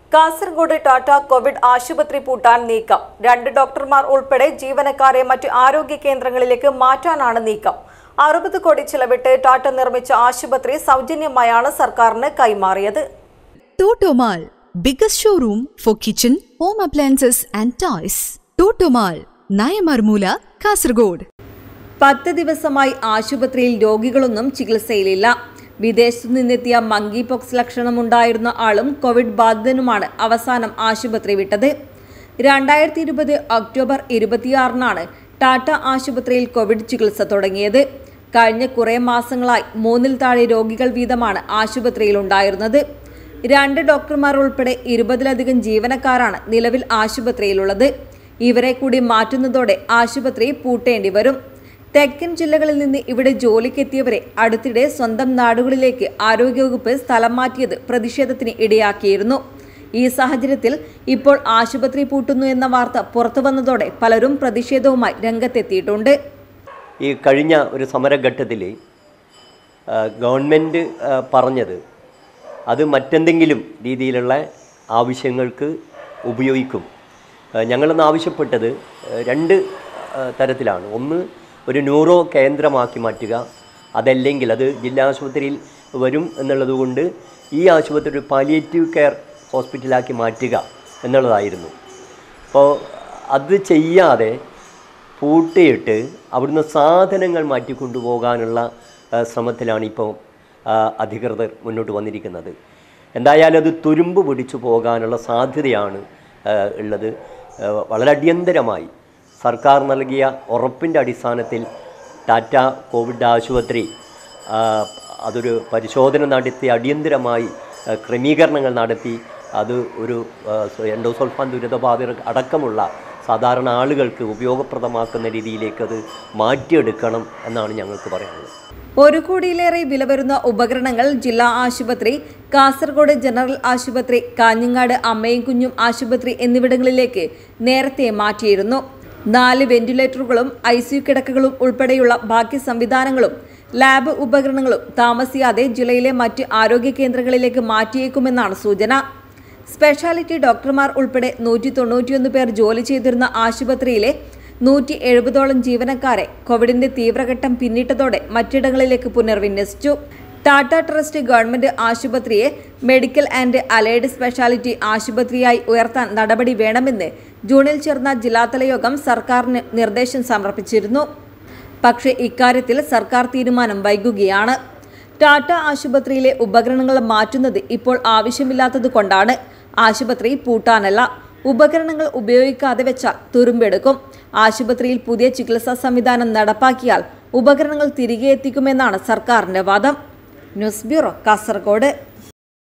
Kasaragod Tata Covid ആശുപത്രി പൂട്ടാൻ നീക്കം രണ്ട് ഡോക്ടർമാർ ഉൾപ്പെടെ ജീവനക്കാരെ മറ്റ് ആരോഗ്യ കേന്ദ്രങ്ങളിലേക്ക് മാറ്റാനാണ് നീക്കം അറുപത് കോടി ചിലവിട്ട് ടാറ്റ നിർമ്മിച്ച ആശുപത്രി സൗജന്യമായാണ് സർക്കാരിന് കൈമാറിയത് Totomal, biggest showroom for kitchen, home appliances and toys. Totomal, Nayamarmula, Kasargod. പത്ത് ദിവസമായി ആശുപത്രിയിൽ രോഗികളൊന്നും ചികിത്സയിലില്ല വിദേശത്തു നിന്നെത്തിയ മങ്കി പോക്സ് ലക്ഷണമുണ്ടായിരുന്ന ആളും കോവിഡ് ബാധിതനുമാണ് അവസാനം ആശുപത്രി വിട്ടത് രണ്ടായിരത്തി ഇരുപത് ഒക്ടോബർ ഇരുപത്തിയാറിനാണ് ടാറ്റ ആശുപത്രിയിൽ കോവിഡ് ചികിത്സ തുടങ്ങിയത് കഴിഞ്ഞ കുറേ മാസങ്ങളായി മൂന്നിൽ താഴെ രോഗികൾ വീതമാണ് ആശുപത്രിയിൽ ഉണ്ടായിരുന്നത് രണ്ട് ഡോക്ടർമാർ ഉൾപ്പെടെ ഇരുപതിലധികം ജീവനക്കാരാണ് നിലവിൽ ആശുപത്രിയിലുള്ളത് ഇവരെ കൂടി മാറ്റുന്നതോടെ ആശുപത്രി പൂട്ടേണ്ടി വരും തെക്കൻ ജില്ലകളിൽ നിന്ന് ഇവിടെ ജോലിക്കെത്തിയവരെ അടുത്തിടെ സ്വന്തം നാടുകളിലേക്ക് ആരോഗ്യവകുപ്പ് സ്ഥലം മാറ്റിയത് പ്രതിഷേധത്തിന് ഇടയാക്കിയിരുന്നു ഈ സാഹചര്യത്തിൽ ഇപ്പോൾ ആശുപത്രി പൂട്ടുന്നു എന്ന വാർത്ത പുറത്തു വന്നതോടെ പലരും പ്രതിഷേധവുമായി രംഗത്തെത്തിയിട്ടുണ്ട് ഈ കഴിഞ്ഞ ഒരു സമരഘട്ടത്തിൽ ഗവൺമെൻറ് പറഞ്ഞത് അത് മറ്റെന്തെങ്കിലും രീതിയിലുള്ള ആവശ്യങ്ങൾക്ക് ഉപയോഗിക്കും ആ, ഞങ്ങളെന്ന് ആവശ്യപ്പെട്ടത് ആ, രണ്ട് ആ, തരത്തിലാണ് ഒന്ന് ഒരു ന്യൂറോ കേന്ദ്രമാക്കി മാറ്റുക അതല്ലെങ്കിൽ അത് ജില്ലാ ആശുപത്രിയിൽ വരും എന്നുള്ളത് കൊണ്ട് ഈ ആശുപത്രി ഒരു പാലിയേറ്റീവ് കെയർ ഹോസ്പിറ്റലാക്കി മാറ്റുക എന്നുള്ളതായിരുന്നു അപ്പോൾ അത് ചെയ്യാതെ പൂട്ടിയിട്ട് അവിടുന്ന് സാധനങ്ങൾ മാറ്റിക്കൊണ്ടുപോകാനുള്ള ആ, ശ്രമത്തിലാണ് ഇപ്പോൾ ആ, അധികൃതർ മുന്നോട്ട് വന്നിരിക്കുന്നത് എന്തായാലും അത് തുരുമ്പ് പിടിച്ചു പോകാനുള്ള സാധ്യതയാണ് ആ, ഉള്ളത് ആ, വളരെ അടിയന്തരമായി സർക്കാർ നൽകിയ ഉറപ്പിൻ്റെ അടിസ്ഥാനത്തിൽ ടാറ്റ കോവിഡ് ആശുപത്രി ആ, അതൊരു പരിശോധന നടത്തി അടിയന്തരമായി ആ, ക്രമീകരണങ്ങൾ നടത്തി അത് ഒരു ആ, എൻഡോസൾഫാൻ ദുരിതബാധിതർ അടക്കമുള്ള സാധാരണ ആളുകൾക്ക് ഉപയോഗപ്രദമാക്കുന്ന രീതിയിലേക്ക് അത് മാറ്റിയെടുക്കണം എന്നാണ് ഞങ്ങൾക്ക് പറയാനുള്ളത് ഒരു കോടിയിലേറെ വില വരുന്ന ഉപകരണങ്ങൾ ജില്ലാ ആശുപത്രി കാസർഗോഡ് ജനറൽ ആശുപത്രി കാഞ്ഞങ്ങാട് അമ്മയും കുഞ്ഞും ആശുപത്രി എന്നിവിടങ്ങളിലേക്ക് നേരത്തെ മാറ്റിയിരുന്നു നാല് വെന്റിലേറ്ററുകളും ഐ സി യു കിടക്കകളും ഉൾപ്പെടെയുള്ള ബാക്കി സംവിധാനങ്ങളും ലാബ് ഉപകരണങ്ങളും താമസിയാതെ ജില്ലയിലെ മറ്റ് ആരോഗ്യ കേന്ദ്രങ്ങളിലേക്ക് മാറ്റിയേക്കുമെന്നാണ് സൂചന സ്പെഷ്യാലിറ്റി ഡോക്ടർമാർ ഉൾപ്പെടെ നൂറ്റി തൊണ്ണൂറ്റിയൊന്ന് പേർ ജോലി ചെയ്തിരുന്ന ആശുപത്രിയിലെ നൂറ്റി എഴുപതോളം ജീവനക്കാരെ കോവിഡിന്റെ തീവ്രഘട്ടം പിന്നിട്ടതോടെ മറ്റിടങ്ങളിലേക്ക് പുനർവിന്യസിച്ചു ടാറ്റ ട്രസ്റ്റ് ഗവൺമെന്റ് ആശുപത്രിയെ മെഡിക്കൽ ആൻഡ് അലൈഡ് സ്പെഷ്യാലിറ്റി ആശുപത്രിയായി ഉയർത്താൻ നടപടി വേണമെന്ന് ജൂണിൽ ചേർന്ന ജില്ലാതല യോഗം സർക്കാരിന് നിർദ്ദേശം സമർപ്പിച്ചിരുന്നു പക്ഷേ ഇക്കാര്യത്തിൽ സർക്കാർ തീരുമാനം വൈകുകയാണ് ടാറ്റ ആശുപത്രിയിലെ ഉപകരണങ്ങൾ മാറ്റുന്നത് ഇപ്പോൾ ആവശ്യമില്ലാത്തത് കൊണ്ടാണ് ആശുപത്രി പൂട്ടാനല്ല ഉപകരണങ്ങൾ ഉപയോഗിക്കാതെ വെച്ചാൽ തുരുമ്പെടുക്കും ആശുപത്രിയിൽ പുതിയ ചികിത്സാ സംവിധാനം നടപ്പാക്കിയാൽ ഉപകരണങ്ങൾ തിരികെ എത്തിക്കുമെന്നാണ് സർക്കാരിന്റെ വാദം ന്യൂസ് ബ്യൂറോ കാസർഗോഡ്